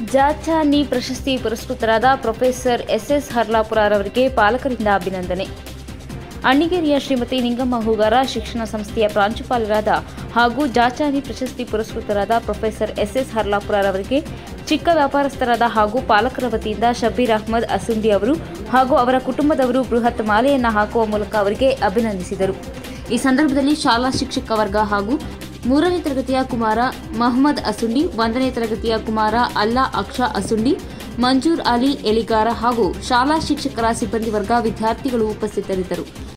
ಜಾಚಾನಿ ಪ್ರಶಸ್ತಿ ಪುರಸ್ಕೃತರಾದ professor S S ಹರ್ಲಾಪುರರವರಿಗೆ ಪಾಲಕರಿಂದ ಅಭಿನಂದನೆ ಅಣ್ಣಿಗೇರಿಯ ಶ್ರೀಮತಿ ನಿಂಗಮ್ಮ ಹೂಗಾರ ಶಿಕ್ಷಣ ಸಂಸ್ಥೆಯ ಪ್ರಾಂಶುಪಾಲರಾದ ಹಾಗೂ ಜಾಚಾನಿ ಪ್ರಶಸ್ತಿ ಪುರಸ್ಕೃತರಾದ ಪ್ರೊಫೆಸರ್ ಎಸ್ಎಸ್ ಹರ್ಲಾಪುರರವರಿಗೆ ಚಿಕ್ಕ ವ್ಯಾಪಾರಸ್ಥರಾದ ಹಾಗೂ ಪಾಲಕರ ವತಿಯಿಂದ ಶಬೀರ್ ಅಹ್ಮದ್ ಅಸುಂಡಿ ಅವರು ಹಾಗೂ ಅವರ ಕುಟುಂಬದವರು ಬೃಹತ್ ಮಾಲೆಯನ್ನು ಹಾಕುವ ಮೂಲಕ ಅವರಿಗೆ ಅಭಿನಂದಿಸಿದರು ಈ ಸಂದರ್ಭದಲ್ಲಿ ಶಾಲಾ ಶಿಕ್ಷಕ ವರ್ಗ ಹಾಗೂ ಮೂರನೇ ತರಗತಿಯ ಕುಮಾರ ಮಹಮ್ಮದ್ ಅಸುಂಡಿ ಒಂದನೇ ತರಗತಿಯ ಕುಮಾರ ಅಲ್ಲಾ ಅಕ್ಷಾ ಅಸುಂಡಿ ಮಂಜೂರ್ ಅಲಿ ಎಲಿಗಾರ ಹಾಗೂ ಶಾಲಾ ಶಿಕ್ಷಕರ ಸಿಬ್ಬಂದಿ ವರ್ಗ ವಿದ್ಯಾರ್ಥಿಗಳು ಉಪಸ್ಥಿತರಿದ್ದರು